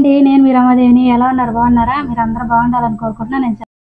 అండి నేను మీ రమాదేవిని ఎలా ఉన్నారు బాగున్నారా మీరు అందరూ బాగుండాలని కోరుకుంటున్నా నేను చాలా-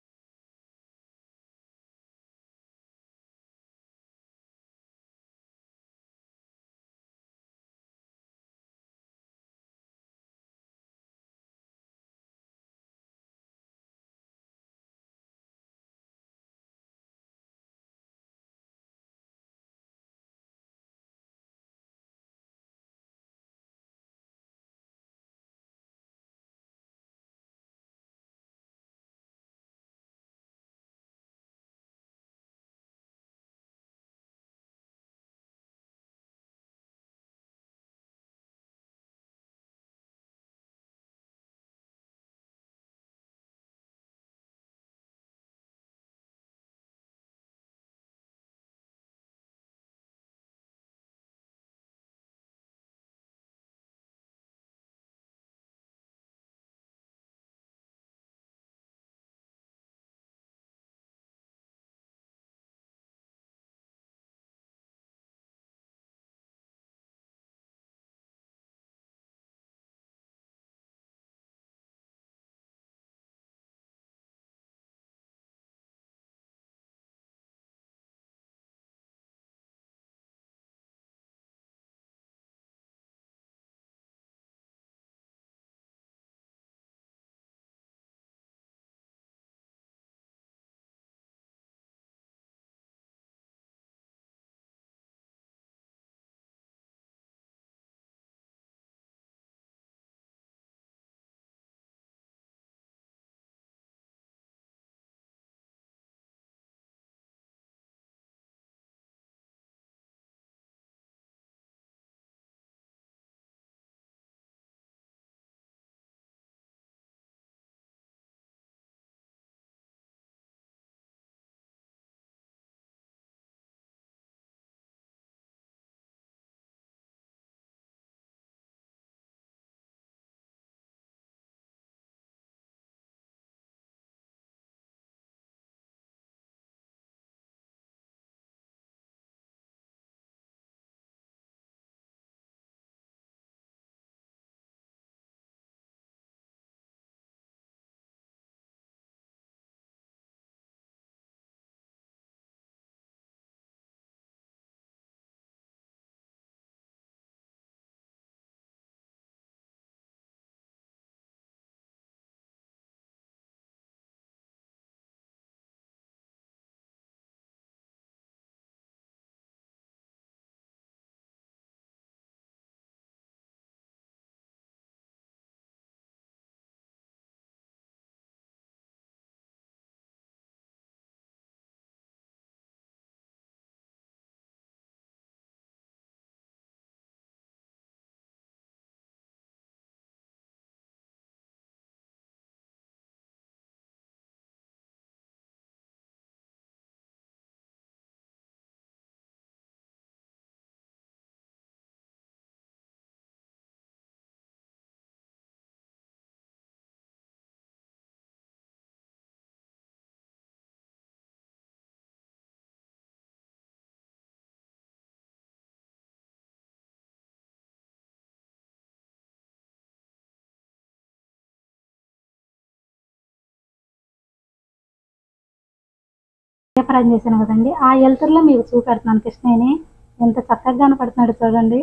వ్యాపారం చేశాను కదండి ఆ ఎలుతురులో మీకు చూపెడుతున్నాను కృష్ణయ్యని ఎంత చక్కగా కనపడుతున్నాడు చూడండి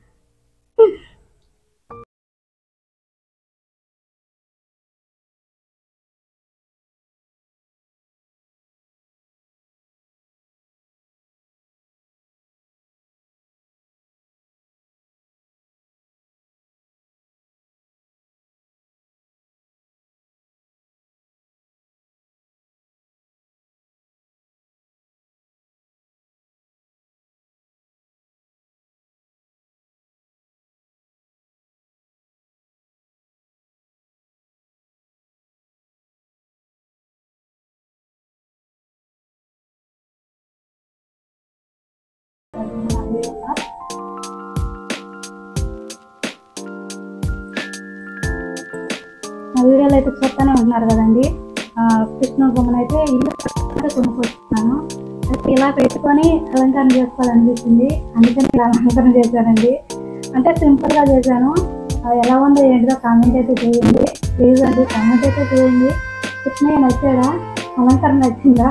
నా వీడియోలో అయితే చూస్తూనే ఉంటున్నారు కదండి ఆ, కృష్ణ బొమ్మను అయితే ఇల్లు కట్టుకుంటే కొనుక్కొచ్చుకున్నాను అయితే ఇలా పెట్టుకొని అలంకరణ చేసుకోవాలనిపించింది అందుకని ఇలా అలంకరణ చేశానండి అంటే సింపుల్ గా చేశాను ఆ, ఎలా ఉందో ఏంటిదో కామెంట్ అయితే చేయండి ప్లీజ్ అండి కామెంట్ అయితే చేయండి కృష్ణయ్య నచ్చాడా అలంకరణ నచ్చిందా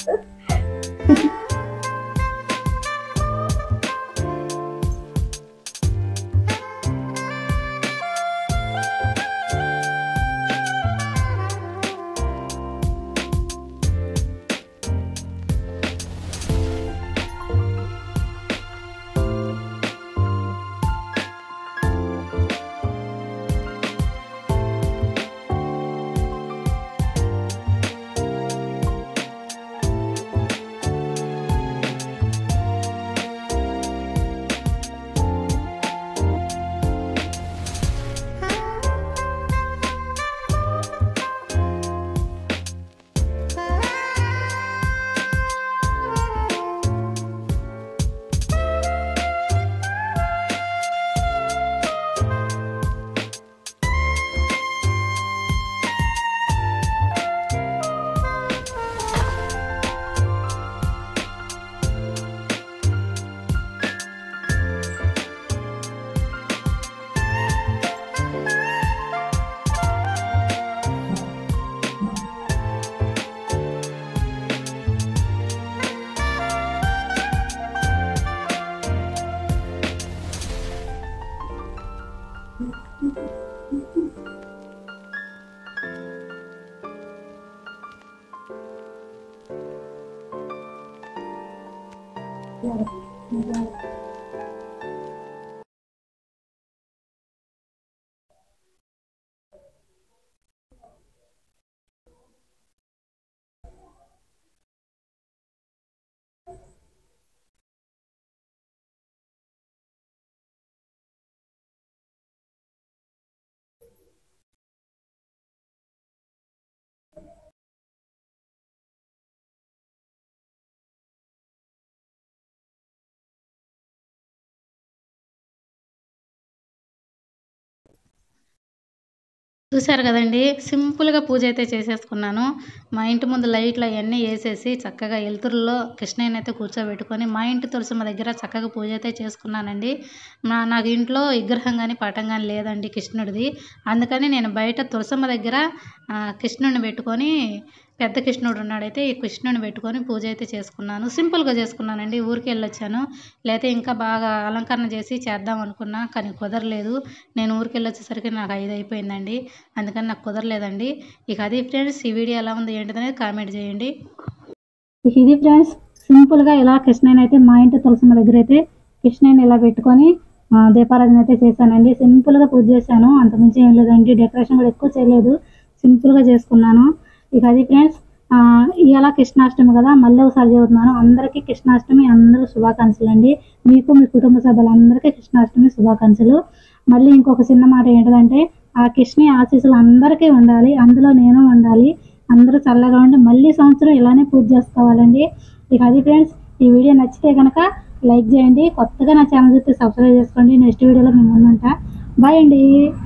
చూశారు కదండి సింపుల్గా పూజ అయితే చేసేసుకున్నాను మా ఇంటి ముందు లైట్లు అవన్నీ వేసేసి చక్కగా ఎలుతురులో కృష్ణయ్యని అయితే కూర్చోబెట్టుకొని మా ఇంటి తులసమ్మ దగ్గర చక్కగా పూజ అయితే చేసుకున్నానండి నా నాకు ఇంట్లో విగ్రహం కానీ పటం కానీ లేదండి కృష్ణుడిది అందుకని నేను బయట తులసమ్మ దగ్గర ఆ, కృష్ణుడిని పెట్టుకొని పెద్ద కృష్ణుడు ఉన్నాడైతే ఈ కృష్ణుడిని పెట్టుకొని పూజ అయితే చేసుకున్నాను సింపుల్గా చేసుకున్నానండి ఊరికి వెళ్ళొచ్చాను లేకపోతే ఇంకా బాగా అలంకరణ చేసి చేద్దాం అనుకున్నా కానీ కుదరలేదు నేను ఊరికి వెళ్ళొచ్చేసరికి నాకు ఐదు అయిపోయిందండి అందుకని నాకు కుదరలేదండి ఇక అది ఫ్రెండ్స్ ఈ వీడియో ఎలా ఉంది ఏంటిదనేది కామెంట్ చేయండి ఇది ఫ్రెండ్స్ సింపుల్గా ఇలా కృష్ణయ్యని అయితే మా ఇంటి తులసమ్మ దగ్గర అయితే కృష్ణయ్యని ఇలా పెట్టుకొని ఆ, దీపారాధన అయితే చేశానండి సింపుల్గా పూజ చేశాను అంతమించి ఏం లేదండి డెకరేషన్ కూడా ఎక్కువ చేయలేదు సింపుల్గా చేసుకున్నాను ఇక అది ఫ్రెండ్స్ ఇవాళ కృష్ణాష్టమి కదా మళ్ళీ ఒకసారి చదువుతున్నాను అందరికీ కృష్ణాష్టమి అందరూ శుభాకాంక్షలు అండి మీకు మీ కుటుంబ సభ్యులందరికీ కృష్ణాష్టమి శుభాకాంక్షలు మళ్ళీ ఇంకొక చిన్న మాట ఏంటంటే ఆ కృష్ణ ఆశీస్సులు అందరికీ ఉండాలి అందులో నేను ఉండాలి అందరూ చల్లగా ఉండి మళ్ళీ సంవత్సరం ఇలానే పూజ చేసుకోవాలండి ఇక అది ఫ్రెండ్స్ ఈ వీడియో నచ్చితే కనుక లైక్ చేయండి కొత్తగా నా ఛానల్ చూస్తే సబ్స్క్రైబ్ చేసుకోండి నెక్స్ట్ వీడియోలో మేము ముందుంటా బాయ్ అండి